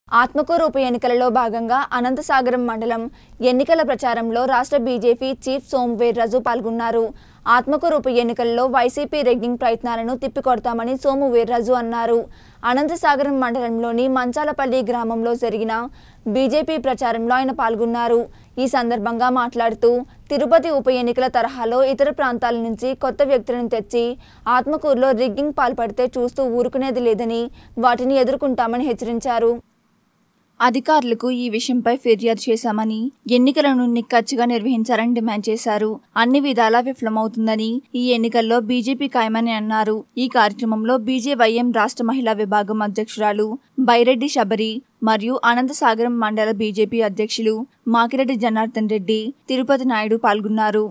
ఆత్మకూరు ఉప ఎన్నికలలో భాగంగా అనంతసాగరం మండలం ఎన్నికల ప్రచారంలో రాష్ట్ర బీజేపీ చీఫ్ సోమవీర్ రజు పాల్గొన్నారు ఆత్మకూరు ఉప ఎన్నికల్లో వైసీపీ రెగ్గింగ్ ప్రయత్నాలను తిప్పికొడతామని సోము వీర్రాజు అన్నారు అనంతసాగరం మండలంలోని మంచాలపల్లి గ్రామంలో జరిగిన బీజేపీ ప్రచారంలో ఆయన పాల్గొన్నారు ఈ సందర్భంగా మాట్లాడుతూ తిరుపతి ఉప ఎన్నికల తరహాలో ఇతర ప్రాంతాల నుంచి కొత్త వ్యక్తులను తెచ్చి ఆత్మకూరులో రిగ్గింగ్ పాల్పడితే చూస్తూ ఊరుకునేది లేదని వాటిని ఎదుర్కొంటామని హెచ్చరించారు అధికారులకు ఈ విషయంపై ఫిర్యాదు చేశామని ఎన్నికలను నిక్కచ్చిగా నిర్వహించాలని డిమాండ్ చేశారు అన్ని విధాలా విఫలమవుతుందని ఈ ఎన్నికల్లో బీజేపీ ఖాయమని అన్నారు ఈ కార్యక్రమంలో బీజేవైఎం రాష్ట్ర మహిళా విభాగం అధ్యక్షురాలు బైరెడ్డి శబరి మరియు అనంతసాగరం మండల బీజేపీ అధ్యక్షులు మాకిరెడ్డి జనార్దన్ రెడ్డి తిరుపతి నాయుడు పాల్గొన్నారు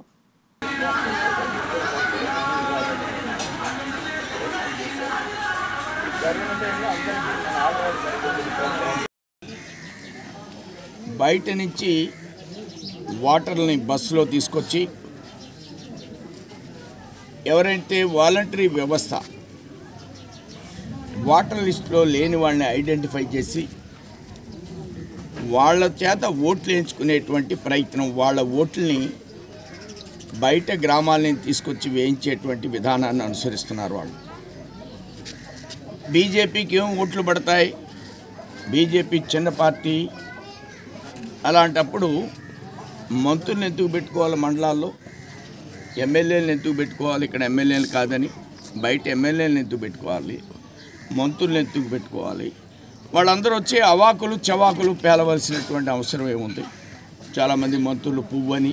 బయట నుంచి వాటర్ని బస్సులో తీసుకొచ్చి ఎవరైతే వాలంటరీ వ్యవస్థ వాటర్ లిస్టులో లేని వాళ్ళని ఐడెంటిఫై చేసి వాళ్ళ చేత ఓట్లు వేయించుకునేటువంటి ప్రయత్నం వాళ్ళ ఓట్లని బయట గ్రామాలని తీసుకొచ్చి వేయించేటువంటి విధానాన్ని అనుసరిస్తున్నారు వాళ్ళు బీజేపీకి ఏం ఓట్లు పడతాయి బీజేపీ చిన్న పార్టీ అలాంటప్పుడు మంత్రులను ఎందుకు పెట్టుకోవాలి మండలాల్లో ఎమ్మెల్యేలను ఎందుకు పెట్టుకోవాలి ఇక్కడ ఎమ్మెల్యేలు కాదని బయట ఎమ్మెల్యేలను ఎందుకు పెట్టుకోవాలి మంత్రులను ఎందుకు పెట్టుకోవాలి వాళ్ళందరూ వచ్చి అవాకులు చవాకులు పేలవలసినటువంటి అవసరం ఏముంది చాలామంది మంత్రులు పువ్వని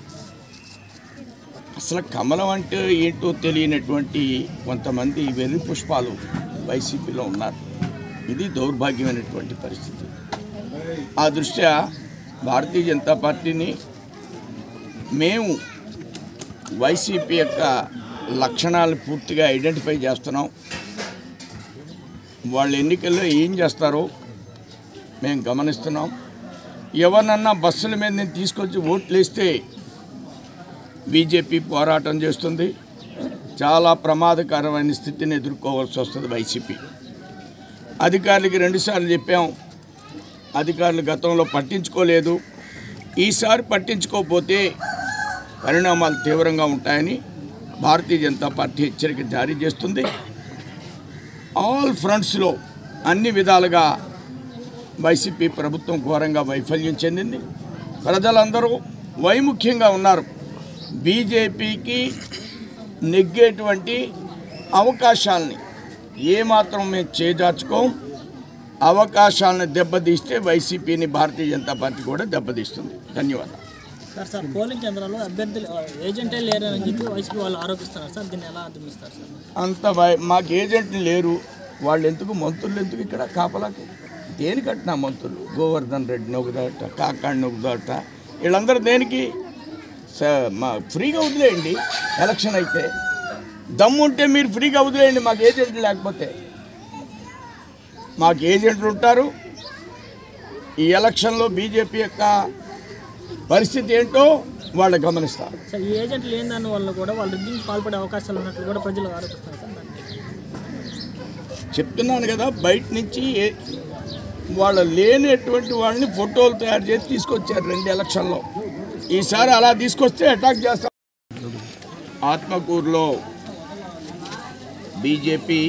అసలు కమలం అంటే ఏంటో తెలియనటువంటి కొంతమంది వెర్రి పుష్పాలు వైసీపీలో ఉన్నారు ఇది దౌర్భాగ్యమైనటువంటి పరిస్థితి ఆ దృష్ట్యా భారతీయ జనతా పార్టీని మేము వైసీపీ యొక్క లక్షణాలు పూర్తిగా ఐడెంటిఫై చేస్తున్నాం వాళ్ళ ఎన్నికల్లో ఏం చేస్తారో మేము గమనిస్తున్నాం ఎవరినన్నా బస్సుల మీద నేను తీసుకొచ్చి ఓట్లు వేస్తే బీజేపీ పోరాటం చేస్తుంది చాలా ప్రమాదకరమైన స్థితిని ఎదుర్కోవాల్సి వస్తుంది వైసీపీ అధికారులకి రెండుసార్లు చెప్పాం అధికారులు గతంలో పట్టించుకోలేదు ఈసారి పట్టించుకోకపోతే పరిణామాలు తీవ్రంగా ఉంటాయని భారతీయ జనతా పార్టీ హెచ్చరిక జారీ చేస్తుంది ఆల్ ఫ్రంట్స్లో అన్ని విధాలుగా వైసీపీ ప్రభుత్వం ఘోరంగా వైఫల్యం చెందింది ప్రజలందరూ వైముఖ్యంగా ఉన్నారు బీజేపీకి నెగ్గేటువంటి అవకాశాలని ఏమాత్రం మేము చేజార్చుకోం అవకాశాలను దెబ్బతీస్తే వైసీపీని భారతీయ జనతా పార్టీ కూడా దెబ్బతీస్తుంది ధన్యవాదాలు సార్ సార్ పోలింగ్ కేంద్రాల్లో అభ్యర్థులు ఏజెంటే లేరని చెప్పి వైసీపీ వాళ్ళు ఆరోపిస్తున్నారు సార్ దీన్ని ఎలా అర్థమిస్తారు సార్ అంత వై- మాకు ఏజెంట్లు లేరు వాళ్ళు ఎందుకు మంత్రులు ఎందుకు ఇక్కడ కాపలాకి దేనికి కట్టినా మంత్రులు గోవర్ధన్ రెడ్డిని ఒకదట కాకాడిని ఒకదట వీళ్ళందరూ దేనికి స- మా ఫ్రీగా వదిలేయండి ఎలక్షన్ అయితే దమ్ము ఉంటే మీరు ఫ్రీగా వదిలేయండి మాకు ఏజెంట్లు లేకపోతే మాకు ఏజెంట్లు ఉంటారు ఈ ఎలక్షన్లో బీజేపీ యొక్క పరిస్థితి ఏంటో వాళ్ళు గమనిస్తారు సార్ ఈ ఏజెంట్లు లేని దాని వల్ల కూడా వాళ్ళు రిగ్గింగ్ పాల్పడే అవకాశాలు ఉన్నట్లు కూడా ప్రజలు ఆరోపిస్తున్నారు సార్ దాన్ని చెప్తున్నాను కదా బయట నుంచి ఏ- వాళ్ళ లేనటువంటి వాళ్ళని ఫోటోలు తయారు చేసి తీసుకొచ్చారు రెండు ఎలక్షన్లో ఈసారి అలా తీసుకొస్తే అటాక్ చేస్తాం ఆత్మకూరులో బీజేపీ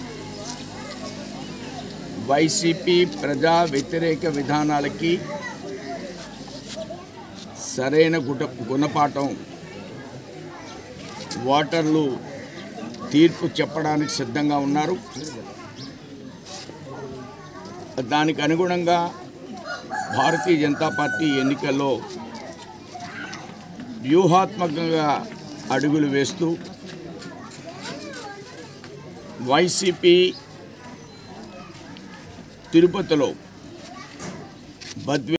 వైసీపీ ప్రజా వ్యతిరేక విధానాలకి సరైన గుట గుణపాఠం ఓటర్లు తీర్పు చెప్పడానికి సిద్ధంగా ఉన్నారు దానికి అనుగుణంగా భారతీయ జనతా పార్టీ ఎన్నికల్లో వ్యూహాత్మకంగా అడుగులు వేస్తూ వైసీపీ తిరుపతిలో బద్వే